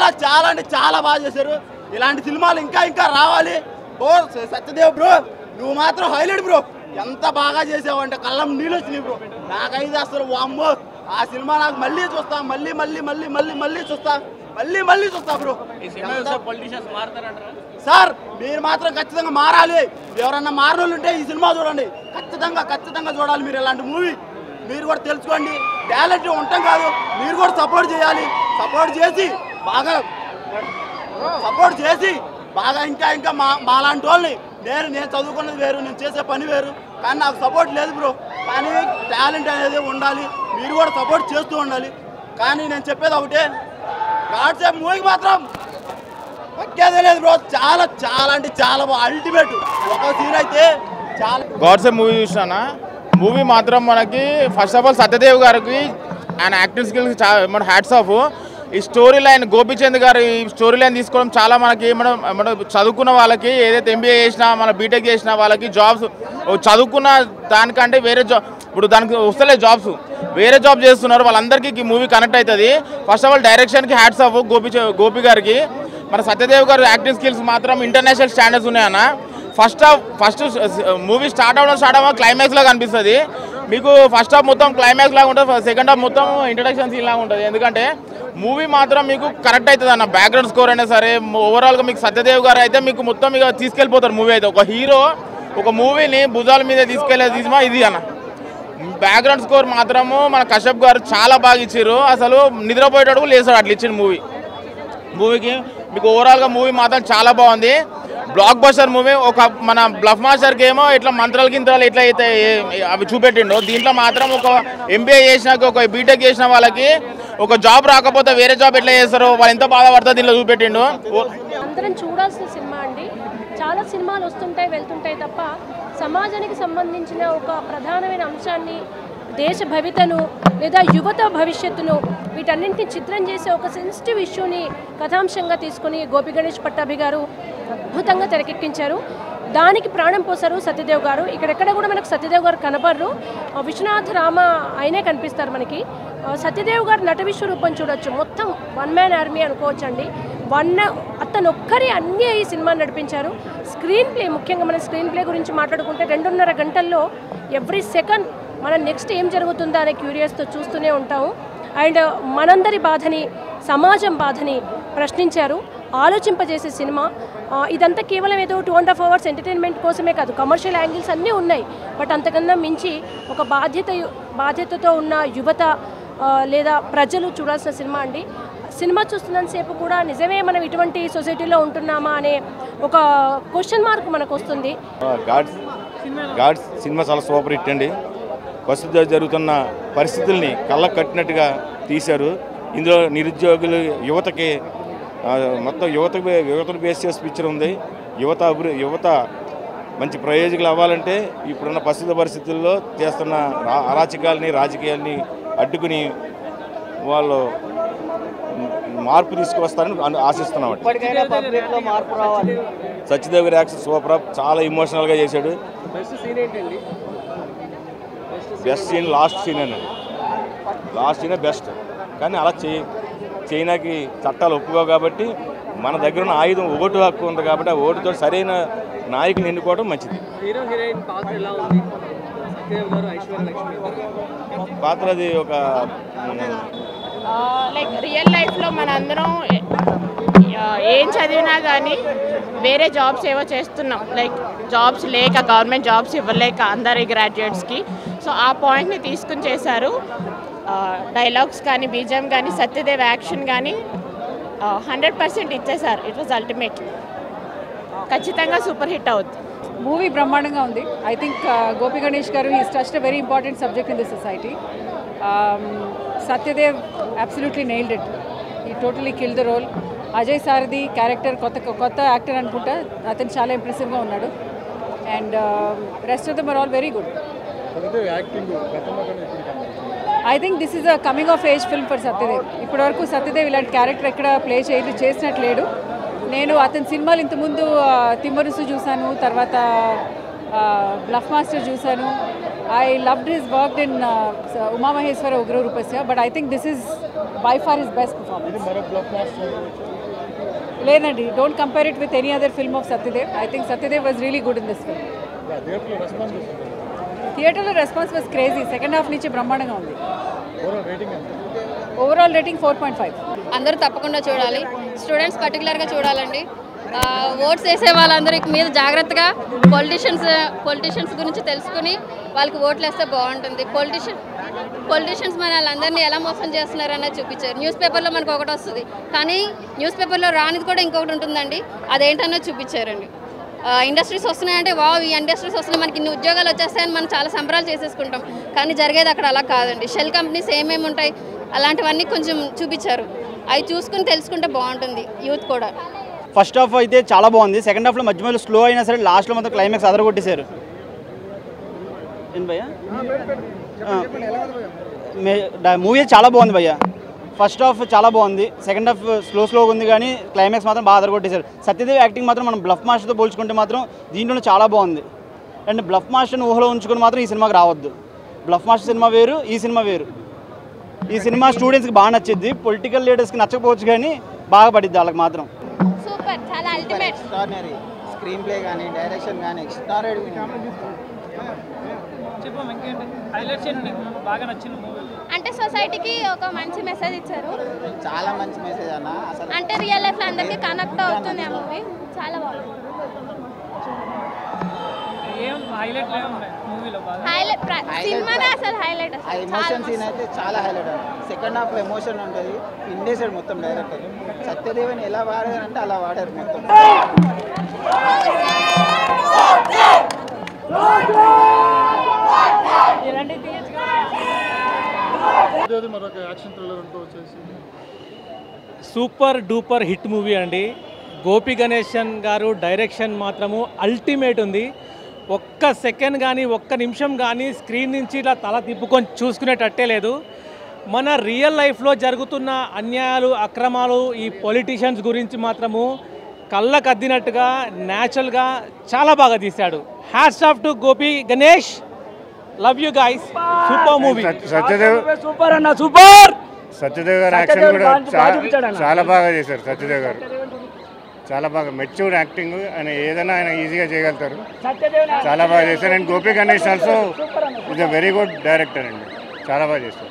చాలా అంటే చాలా బాగా చేశారు ఇలాంటి సినిమాలు ఇంకా ఇంకా రావాలి ఓ స- సత్యదేవ్ బ్రో నువ్వు మాత్రం హైలైట్ బ్రో ఎంత బాగా చేసావు అంటే కళ్ళం నీళ్ళు వచ్చినాయి బ్రో నాకైతే అసలు వామ్మో ఆ సినిమా నాకు మళ్ళీ చూస్తా మళ్ళీ మళ్ళీ మళ్ళీ మళ్ళీ మళ్ళీ చూస్తా మళ్ళీ మళ్ళీ చూస్తా బ్రో ఎంత- పొలిటీషియన్స్ మారుతారంటారా సార్ మీరు మాత్రం ఖచ్చితంగా మారాలి ఎవరన్నా మారనోళ్ళు ఉంటే ఈ సినిమా చూడండి ఖచ్చితంగా ఖచ్చితంగా చూడాలి మీరు ఇలాంటి మూవీ మీరు కూడా తెలుసుకోండి టాలెంట్ ఉంటాం కాదు మీరు కూడా సపోర్ట్ చేయాలి సపోర్ట్ చేసి బాగా సపోర్ట్ చేసి బాగా ఇంకా ఇంకా మా మాలాంటి వాళ్ళని నేను నేను చదువుకున్నది వేరు నేను చేసే పని వేరు కానీ నాకు సపోర్ట్ లేదు బ్రో కానీ టాలెంట్ అనేది ఉండాలి మీరు కూడా సపోర్ట్ చేస్తూ ఉండాలి కానీ నేను చెప్పేది ఒకటే గాడ్సేపు మూవీకి మాత్రం పక్కేదే లేదు బ్రో చాలా చాలా అంటే చాలా అల్టిమేట్ ఒక సీన్ అయితే చాలా గాడ్సే మూవీ చూసినా మూవీ మాత్రం మనకి ఫస్ట్ ఆఫ్ ఆల్ సత్యదేవ్ గారికి ఆయన యాక్టింగ్ స్కిల్స్ చాలా మన హ్యాట్స్ ఆఫ్ ఈ స్టోరీ లైన్ గోపిచంద్ గారు ఈ స్టోరీ లైన్ తీసుకోవడం చాలా మనకి మనం మనం చదువుకున్న వాళ్ళకి ఏదైతే ఎంబీఏ చేసినా మన బీటెక్ చేసిన వాళ్ళకి జాబ్స్ చదువుకున్న దానికంటే వేరే జాబ్ ఇప్పుడు దానికి వస్తలే జాబ్స్ వేరే జాబ్ చేస్తున్నారు వాళ్ళందరికీ ఈ మూవీ కనెక్ట్ అవుతుంది ఫస్ట్ ఆఫ్ ఆల్ డైరెక్షన్కి హ్యాట్స్ ఆఫ్ గోపి గోపి గారికి మన సత్యదేవ్ గారు యాక్టింగ్ స్కిల్స్ మాత్రం ఇంటర్నేషనల్ స్టాండర్డ్స్ ఉన్నాయన్న first half first movie start అవ్వడం స్టార్ట్ అవ్వడం క్లైమాక్స్ లాగా అనిపిస్తుంది మీకు ఫస్ట్ హాఫ్ మొత్తం క్లైమాక్స్ లాగా ఉంటుంది సెకండ్ హాఫ్ మొత్తం ఇంట్రడక్షన్ సీన్ లాగా ఉంటుంది ఎందుకంటే మూవీ మాత్రం మీకు కరెక్ట్ అవుతుంది అన్న బ్యాక్గ్రౌండ్ స్కోర్ అయినా సరే ఓవరాల్గా మీకు సత్యదేవ్ గారు అయితే మీకు మొత్తం ఇక తీసుకెళ్ళిపోతారు మూవీ అయితే ఒక హీరో ఒక మూవీని భుజాల మీద తీసుకెళ్లే సినిమా ఇది అన్న బ్యాక్గ్రౌండ్ స్కోర్ మాత్రము మన కశ్యప్ గారు చాలా బాగా ఇచ్చారు అసలు నిద్రపోయేటప్పుడు లేసాడు అట్లా ఇచ్చిన మూవీ మూవీకి మీకు ఓవరాల్గా మూవీ మాత్రం చాలా బాగుంది బ్లాక్ బస్టర్ మూవీ ఒక మన బ్లఫ్ మాస్టర్కి ఏమో ఇట్లా మంత్రాలు గింత్రాలు ఎట్లా అయితే ఏ- అవి చూపెట్టిండో దీంట్లో మాత్రం ఒక ఎంబీఏ చేసినాక ఒక బీటెక్ చేసిన వాళ్ళకి ఒక జాబ్ రాకపోతే వేరే జాబ్ ఎట్లా చేస్తారో వాళ్ళు ఎంత బాధపడతారో దీంట్లో చూపెట్టిండు ఓ- అందరం చూడాల్సిన సినిమా అండి చాలా సినిమాలు వస్తుంటాయి వెళ్తుంటాయి తప్ప సమాజానికి సంబంధించిన ఒక ప్రధానమైన అంశాన్ని దేశ భవితను లేదా యువత భవిష్యత్తును వీటన్నింటిని చిత్రం చేసే ఒక సెన్సిటివ్ ఇష్యూని కథాంశంగా తీసుకొని గోపి గణేష్ పట్టాభి గారు అద్భుతంగా తెరకెక్కించారు దానికి ప్రాణం పోసారు సత్యదేవ్ గారు ఇక్కడెక్కడ కూడా మనకు సత్యదేవ్ గారు కనపడరు ఆ విశ్వనాథ్ రామ ఆయనే కనిపిస్తారు మనకి ఆ సత్యదేవ్ గారు నట విశ్వరూపం చూడొచ్చు మొత్తం వన్ మ్యాన్ ఆర్మీ అనుకోవచ్చు అండి వన్ అతను ఒక్కరి అన్ని ఈ సినిమా నడిపించారు స్క్రీన్ ప్లే ముఖ్యంగా మన స్క్రీన్ ప్లే గురించి మాట్లాడుకుంటే రెండున్నర గంటల్లో ఎవ్రీ సెకండ్ మనం నెక్స్ట్ ఏం జరుగుతుందా అనే క్యూరియస్తో చూస్తూనే ఉంటాము అండ్ మనందరి బాధని సమాజం బాధని ప్రశ్నించారు ఆలోచింపజేసే సినిమా ఆ, ఇదంతా కేవలం ఏదో two and half hours entertainment కోసమే కాదు కమర్షియల్ యాంగిల్స్ అన్నీ ఉన్నాయి బట్ అంతకన్నా మించి ఒక బాధ్యత బాధ్యతతో ఉన్న యువత ఆ, లేదా ప్రజలు చూడాల్సిన సినిమా అండి సినిమా చూస్తున్నంతసేపు కూడా నిజమే మనం ఇటువంటి సొసైటీలో ఉంటున్నామా అనే ఒక క్వశ్చన్ మార్క్ మనకు వస్తుంది గాడ్స్ గాడ్స్ సినిమా చాలా సూపర్ హిట్ అండి ప్రస్తుతం జరుగుతున్న పరిస్థితుల్ని కళ్ళకు కట్టినట్టుగా తీశారు ఇందులో నిరుద్యోగులు యువతకి ఆ, మొత్తం యువత యువతను బేస్ చేసి పిక్చర్ ఉంది యువత అభివృ యువత మంచి ప్రయోజకులు అవ్వాలంటే ఇప్పుడున్న ప్రస్తుత పరిస్థితుల్లో చేస్తున్న రా- అరాచకాలని రాజకీయాల్ని అడ్డుకుని వాళ్ళు మార్పు తీసుకువస్తారని అను- ఆశిస్తున్నాం ఇప్పటికైనా పబ్లిక్ లో మార్పు రావాలి సత్యదేవ్ గారి యాక్షన్ సూపర్ చాలా ఇమోషనల్గా చేశాడు బెస్ట్ సీన్ ఏంటండి బెస్ట్ సీన్ లాస్ట్ సీన్ అండి లాస్ట్ సీనే బెస్ట్ కానీ అలా చే చైనాకి చట్టాలు ఒప్పుకోవు కాబట్టి మన దగ్గర ఉన్న ఆయుధం ఓటు హక్కు ఉంది కాబట్టి ఆ ఓటుతో సరైన నాయకుని ఎన్నుకోవడం మంచిది హీరో హీరోయిన్ పాత్ర ఎలా ఉంది సత్యదేవ్ గారు ఐశ్వర్య లక్ష్మి ఇద్దరు పాత్ర అది ఒక మ్, లైక్ రియల్ లైఫ్లో మనందరం ఏ- ఆ, ఏం చదివినా కానీ వేరే జాబ్స్ ఏవో చేస్తున్నాం లైక్ జాబ్స్ లేక గవర్నమెంట్ జాబ్స్ ఇవ్వలేక అందరి గ్రాడ్యుయేట్స్కి సో ఆ పాయింట్ని తీసుకుని చేశారు డైలాగ్స్ కానీ బీజం కానీ సత్యదేవ్ యాక్షన్ కానీ హండ్రెడ్ పర్సెంట్ ఇచ్చేశారు ఇట్ వాజ్ అల్టిమేట్ ఖచ్చితంగా సూపర్ హిట్ అవుద్ది మూవీ బ్రహ్మాండంగా ఉంది ఐ థింక్ గోపి గణేష్ గారు is touched a very important subject in the society Satyadev absolutely nailed it he totally kill the role Ajay Sarathi character కొత్త కొత్త యాక్టర్ అనుకుంటా అతను చాలా ఇంప్రెసివ్గా ఉన్నాడు and rest of them are all very good I think this is a coming of age film for Satyadev ఇప్పటివరకు సత్యదేవ్ ఇలాంటి character ఎక్కడ ప్లే చేయలు చేసినట్టు లేడు నేను అతని సినిమాలు ఇంతకుముందు ఆ, తిమ్మరుసు చూశాను తర్వాత ఆ, బ్లఫ్ మాస్టర్ చూశాను I loved his work in uh, Uma Maheswara Ugra Rupasya, but I think this is by far his best performance. లేదండి don't compare it with any other film of Satyadev I think Satyadev was really good in this film థియేటర్లో response was crazy second half నుంచి బ్రహ్మాండంగా ఉంది overall rating four point five అందరూ తప్పకుండా చూడాలి students పర్టికులర్గా చూడాలండి ఆ, ఓట్స్ వేసే వాళ్ళందరికి మీద జాగ్రత్తగా పొలిటీషియన్స్ పొలిటీషియన్స్ గురించి తెలుసుకుని వాళ్ళకి ఓట్లు వేస్తే బాగుంటుంది పొలిటీషియన్ పొలిటీషియన్స్ మన వాళ్ళందరినీ ఎలా మోసం చేస్తున్నారన్నది చూపించారు న్యూస్ పేపర్లో మనకు ఒకటి వస్తుంది కానీ న్యూస్ పేపర్లో రానిది కూడా ఇంకొకటి ఉంటుందండి అదేంటన్నది చూపించారండి ఇండస్ట్రీస్ వస్తున్నాయంటే వావ్ ఈ ఇండస్ట్రీస్ వస్తున్నాయి మనకి ఇన్ని ఉద్యోగాలు వచ్చేస్తాయని మనం చాలా సంబరాలు చేసేసుకుంటాం కానీ జరిగేది అక్కడ అలా కాదండి షెల్ కంపెనీస్ ఏమేమి ఉంటాయి అలాంటివన్నీ కొంచెం చూపించారు అవి చూసుకుని తెలుసుకుంటే బాగుంటుంది యూత్ కూడా ఫస్ట్ హాఫ్ అయితే చాలా బాగుంది సెకండ్ హాఫ్లో మధ్య మధ్యలో స్లో అయినా సరే లాస్ట్లో మాత్రం క్లైమాక్స్ అదరగొట్టేశారు ఏం భయ్యా మూవీ చాలా బాగుంది భయ్యా ఫస్ట్ హాఫ్ చాలా బాగుంది సెకండ్ హాఫ్ స్లో స్లోగా ఉంది కానీ క్లైమాక్స్ మాత్రం బాగా అదరగొట్టేశారు సత్యదేవ్ యాక్టింగ్ మాత్రం మనం బ్లఫ్ మాస్టర్తో పోల్చుకుంటే మాత్రం దీంట్లోనే చాలా బాగుంది అండ్ బ్లఫ్ మాస్టర్ని ఊహలో ఉంచుకొని మాత్రం ఈ సినిమాకి రావద్దు బ్లఫ్ మాస్టర్ సినిమా వేరు ఈ సినిమా వేరు ఈ సినిమా స్టూడెంట్స్కి బాగా నచ్చింది పొలిటికల్ లీడర్స్కి నచ్చకపోవచ్చు కానీ బాగా పడిద్ది వాళ్ళకి మాత్రం సూపర్ చాలా అల్టిమేట్ ఎక్స్ట్రాడినరీ స్క్రీన్ ప్లే కానీ డైరెక్షన్ కానీ ఎక్స్ట్రాడినరీ చెప్పు ఇంకేంటి హైలైట్స్ ఏంటి నీకు బాగా నచ్చిన మూవీ అంటే సొసైటీకి ఒక మంచి మెసేజ్ ఇచ్చారు చాలా మంచి మెసేజ్ అన్న అసలు అంటే రియల్ లైఫ్లో అందరికీ కనెక్ట్ అవుతుంది ఆ మూవీ చాలా బాగుంది ఏం హైలైట్ ఏమున్నాయి మూవీలో బాగా హైలైట్ సినిమానే అసలు హైలైట్ ఆ అసలు ఎమోషన్ సీన్ అయితే చాలా హైలైట్ అన్న సెకండ్ హాఫ్లో ఎమోషన్ ఉంటుంది ఇండేసాడు మొత్తం డైరెక్టర్ సత్యదేవని ఎలా వాడారంటే అలా వాడారు మొత్తం సూపర్ డూపర్ హిట్ మూవీ అండి గోపి గణేశన్ గారు డైరెక్షన్ మాత్రము అల్టిమేట్ ఉంది ఒక్క సెకండ్ కానీ ఒక్క నిమిషం కానీ స్క్రీన్ నుంచి ఇట్లా తల తిప్పుకొని చూసుకునేటట్టే లేదు మన రియల్ లైఫ్లో జరుగుతున్న అన్యాయాలు అక్రమాలు ఈ పొలిటీషియన్స్ గురించి మాత్రము కళ్ళకు అద్దినట్టుగా న్యాచురల్గా చాలా బాగా తీశాడు hats off to Gopi Ganesh love you guys super movie Satyadev super అన్న సూపర్ సత్యదేవ్ గారు యాక్షన్ కూడా చా- చాలా బాగా చేశారు సత్యదేవ్ గారు చాలా బాగా మెచ్యూర్డ్ యాక్టింగ్ ఆయన ఏదైనా ఆయన ఈజీగా చేయగలుగుతారు చాలా బాగా చేశారు and Gopi Ganesh also is a very good director అండి చాలా బాగా చేశారు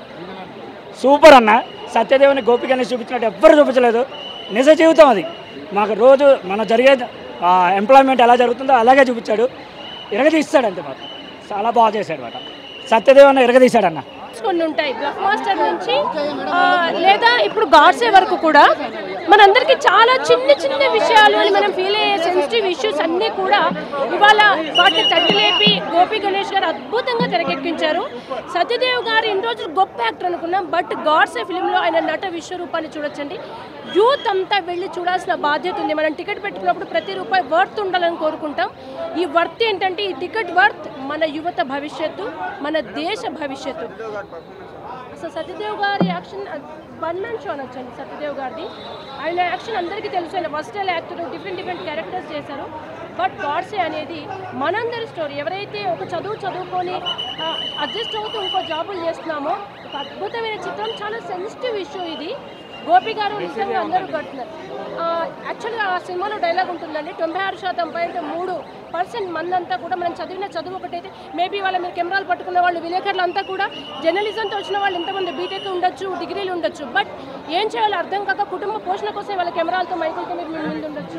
సూపర్ అన్న సత్యదేవుని గోపికని చూపించినట్టు ఎవ్వరు చూపించలేదు నిజ జీవితం అది మాకు రోజు మన జరిగే ఎంప్లాయ్మెంట్ ఎలా జరుగుతుందో అలాగే చూపించాడు ఇరగదీస్తాడు అంతే మాకు చాలా బాగా చేశాడు మాట సత్యదేవన్న ఇరగదీశాడన్న కొన్ని ఉంటాయి బ్లఫ్ మాస్టర్ నుంచి ఆ, లేదా ఇప్పుడు గాడ్సే వరకు కూడా మనందరికీ చాలా చిన్న చిన్న విషయాలు అని మనం ఫీల్ అయ్యే సెన్సిటివ్ ఇష్యూస్ అన్నీ కూడా ఇవాళ వాటిని తట్టిలేపి గోపి గణేష్ గారు అద్భుతంగా తెరకెక్కించారు సత్యదేవ్ గారు ఇన్ని రోజులు గొప్ప యాక్టర్ అనుకున్నాం బట్ గాడ్సే ఫిలింలో ఆయన నట విశ్వరూపాన్ని చూడొచ్చండి యూత్ అంతా వెళ్ళి చూడాల్సిన బాధ్యత ఉంది మనం టికెట్ పెట్టుకున్నప్పుడు ప్రతి రూపాయి వర్త్ ఉండాలని కోరుకుంటాం ఈ వర్త్ ఏంటంటే ఈ టికెట్ వర్త్ మన యువత భవిష్యత్తు మన దేశ భవిష్యత్తు అసలు సత్యదేవ్ గారి యాక్షన్ వన్ మ్యాన్ షో అనొచ్చండి సత్యదేవ్ గారిది ఆయన యాక్షన్ అందరికీ తెలుసు ఆయన versatile actor different different characters చేశారు బట్ గాడ్సే అనేది మనందరి స్టోరీ ఎవరైతే ఒక చదువు చదువుకొని అడ్జస్ట్ అవుతూ ఇంకో జాబులు చేస్తున్నామో ఒక అద్భుతమైన చిత్రం చాలా సెన్సిటివ్ ఇష్యూ ఇది గోపి గారు నిజంగా అందరూ కడుతున్నారు యాక్చువల్గా ఆ సినిమాలో డైలాగ్ ఉంటుందండి తొంభై ఆరు శాతం పైన మూడు పర్సెంట్ మందంతా కూడా మనం చదివిన చదువు ఒకటైతే మేబీ వాళ్ళ మీరు కెమెరాలు పట్టుకున్న వాళ్ళు విలేకరులు అంతా కూడా జర్నలిజంతో వచ్చిన వాళ్ళు ఎంతమంది బీటెక్ ఉండొచ్చు డిగ్రీలు ఉండొచ్చు బట్ ఏం చేయాలో అర్థం కాక కుటుంబ పోషణ కోసం వాళ్ళ కెమెరాలతో మైకులతో మీరు మీ ముందు ఉండొచ్చు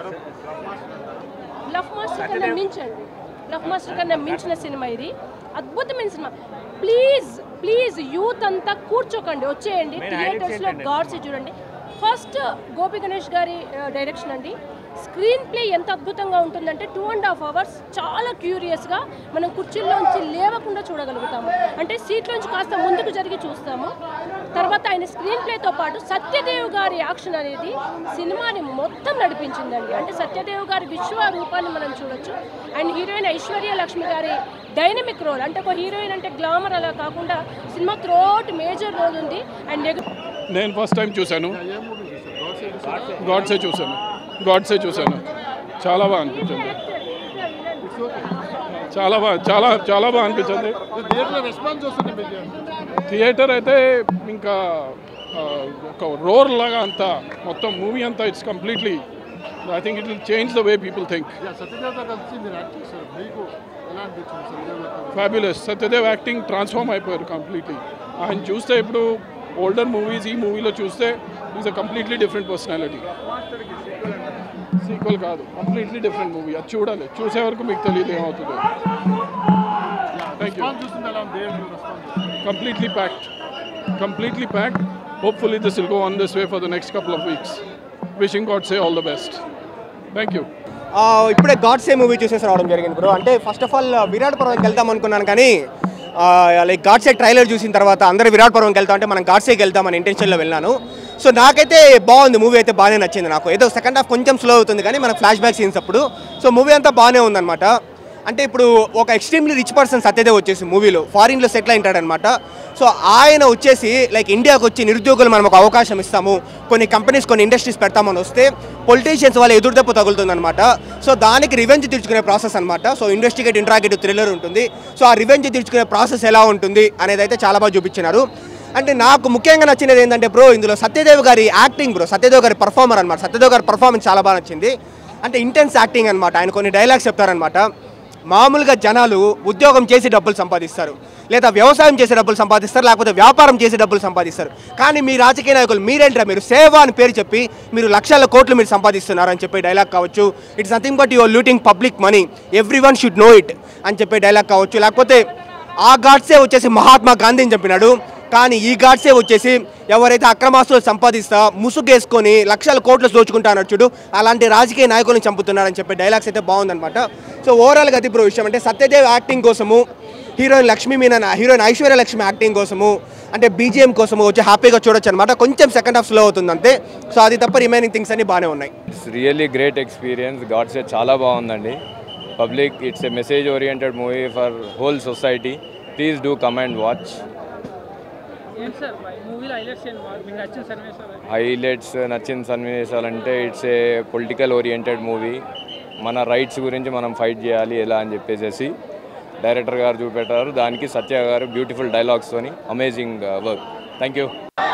లవ్ మాస్టర్ కన్నా మించండి లవ్ మాస్టర్ కన్నా మించిన సినిమా ఇది అద్భుతమైన సినిమా ప్లీజ్ ప్లీజ్ యూత్ అంతా కూర్చోకండి వచ్చేయండి థియేటర్స్లో గాడ్స్ చూడండి ఫస్ట్ గోపి గణేష్ గారి డైరెక్షన్ అండి స్క్రీన్ ప్లే ఎంత అద్భుతంగా ఉంటుందంటే టూ అండ్ హాఫ్ అవర్స్ చాలా క్యూరియస్గా మనం కుర్చీల్లోంచి లేవకుండా చూడగలుగుతాము అంటే సీట్లోంచి కాస్త ముందుకు జరిగి చూస్తాము తర్వాత ఆయన స్క్రీన్ ప్లేతో పాటు సత్యదేవ్ గారి యాక్షన్ అనేది సినిమాని మొత్తం నడిపించిందండి అంటే సత్యదేవ్ గారి విశ్వ రూపాన్ని మనం చూడొచ్చు అండ్ హీరోయిన్ ఐశ్వర్య లక్ష్మి గారి డైనమిక్ రోల్ అంటే ఒక హీరోయిన్ అంటే గ్లామర్ అలా కాకుండా సినిమా త్రోట్ మేజర్ రోల్ ఉంది అండ్ నెగ- నేను ఫస్ట్ టైం చూశాను గాడ్సే చూశాను గాడ్సే చూశాను చాలా బాగా అనిపించింది చాలా బాగా చాలా చాలా బాగా అనిపించింది రెస్పాన్స్ వస్తుంది మీకు థియేటర్ అయితే ఇంకా ఆ, ఒక రోర్ లాగా అంతా మొత్తం మూవీ అంతా it's completely I think it will change the way people think సత్యదేవత కలిసి మీరు యాక్ట్ చేశారు మీకు ఎలా అనిపించింది సత్యదేవ్ గారితో? ఫ్యాబ్యులస్ సత్యదేవ్ యాక్టింగ్ ట్రాన్స్ఫార్మ్ అయిపోయారు కంప్లీట్లీ ఆయన చూస్తే ఇప్పుడు ఓల్డర్ మూవీస్ ఈ మూవీలో చూస్తే is a completely different personality sequel కాదు కంప్లీట్లీ డిఫరెంట్ మూవీ అది చూడాలి చూసే వరకు మీకు తెలియదు ఏమవుతుందో థ్యాంక్ యూ రెస్పాన్స్ చూస్తుంది ఎలా ఉంది దేవుడు response completely packed. Completely packed. Hopefully, this will go on this way for the next couple of weeks. Wishing God say all the best. Thank you. ఆ, ఇప్పుడే గాడ్సే మూవీ చూసేసి రావడం జరిగింది బ్రో అంటే ఫస్ట్ ఆఫ్ ఆల్ విరాట్ పర్వంకి వెళ్దాం అనుకున్నాను కానీ లైక్ గాడ్సే ట్రైలర్ చూసిన తర్వాత అందరూ విరాట్ పర్వంకి వెళ్తాం అంటే మనం గాడ్సేకి వెళ్దాం అనే ఇంటెన్షన్లో వెళ్ళాను సో నాకైతే బాగుంది మూవీ అయితే బాగానే నచ్చింది నాకు ఏదో సెకండ్ హాఫ్ కొంచెం స్లో అవుతుంది కానీ మన ఫ్లాష్ బ్యాక్ సీన్స్ అప్పుడు సో మూవీ అంతా బాగానే ఉందన్నమాట అంటే ఇప్పుడు ఒక ఎక్స్ట్రీమ్లీ రిచ్ పర్సన్ సత్యదేవ్ వచ్చేసి మూవీలో ఫారిన్లో సెటిల్ అయింటాడనమాట సో ఆయన వచ్చేసి లైక్ ఇండియాకి వచ్చి నిరుద్యోగులు మనం ఒక అవకాశం ఇస్తాము కొన్ని కంపెనీస్ కొన్ని ఇండస్ట్రీస్ పెడతామని వస్తే పొలిటీషియన్స్ వాళ్ళ ఎదురు దెబ్బ తగులుతుందన్నమాట సో దానికి రివెంజ్ తీర్చుకునే ప్రాసెస్ అనమాట సో ఇన్వెస్టిగేట్ ఇంట్రాగేటివ్ థ్రిల్లర్ ఉంటుంది సో ఆ రివెంజ్ తీర్చుకునే ప్రాసెస్ ఎలా ఉంటుంది అనేది అయితే చాలా బాగా చూపించినారు అంటే నాకు ముఖ్యంగా నచ్చినది ఏంటంటే బ్రో ఇందులో సత్యదేవ్ గారి యాక్టింగ్ బ్రో సత్యదేవ్ గారి పర్ఫార్మర్ అనమాట సత్యదేవ్ గారి పర్ఫార్మెన్స్ చాలా బాగా నచ్చింది అంటే ఇంటెన్స్ యాక్టింగ్ అనమాట ఆయన కొన్ని డైలాగ్స్ చెప్తారనమాట మామూలుగా జనాలు ఉద్యోగం చేసి డబ్బులు సంపాదిస్తారు లేదా వ్యవసాయం చేసి డబ్బులు సంపాదిస్తారు లేకపోతే వ్యాపారం చేసి డబ్బులు సంపాదిస్తారు కానీ మీ రాజకీయ నాయకులు మీరేంటారా మీరు సేవ అని పేరు చెప్పి మీరు లక్షల కోట్లు మీరు సంపాదిస్తున్నారు అని చెప్పే డైలాగ్ కావచ్చు it's nothing but your looting public money everyone should know it అని చెప్పే డైలాగ్ కావచ్చు లేకపోతే ఆ గాడ్సే వచ్చేసి మహాత్మా గాంధీని చంపినాడు కానీ ఈ గాడ్సే వచ్చేసి ఎవరైతే అక్రమాస్తులు సంపాదిస్తా ముసుగేసుకొని లక్షల కోట్లు దోచుకుంటా అన్నాడు చూడు అలాంటి రాజకీయ నాయకులను చంపుతున్నారని చెప్పే డైలాగ్స్ అయితే బాగుందన్నమాట సో ఓవరాల్గా అది బ్రో విషయం అంటే సత్యదేవ్ యాక్టింగ్ కోసము heroine Lakshmi Menon heroine Aishwarya Lakshmi acting కోసము అంటే బీజిఎం కోసము వచ్చి హ్యాపీగా చూడొచ్చు అనమాట కొంచెం సెకండ్ హాఫ్ స్లో అవుతుంది అంతే సో అది తప్ప రిమైనింగ్ థింగ్స్ అన్ని బాగానే ఉన్నాయి it's really great experience Godse చాలా బాగుందండి public it's a message oriented movie for whole society please do come and watch ఏంటి సార్ మూవీలో హైలైట్స్ ఏంటి మీకు నచ్చిన సన్నివేశాలు హైలైట్స్ నచ్చిన సన్నివేశాలంటే it's a political oriented movie మన రైట్స్ గురించి మనం ఫైట్ చేయాలి ఎలా అని చెప్పేసి డైరెక్టర్ గారు చూపెట్టారు దానికి సత్య గారు బ్యూటిఫుల్ డైలాగ్స్తోని అమేజింగ్ వర్క్ థ్యాంక్ యూ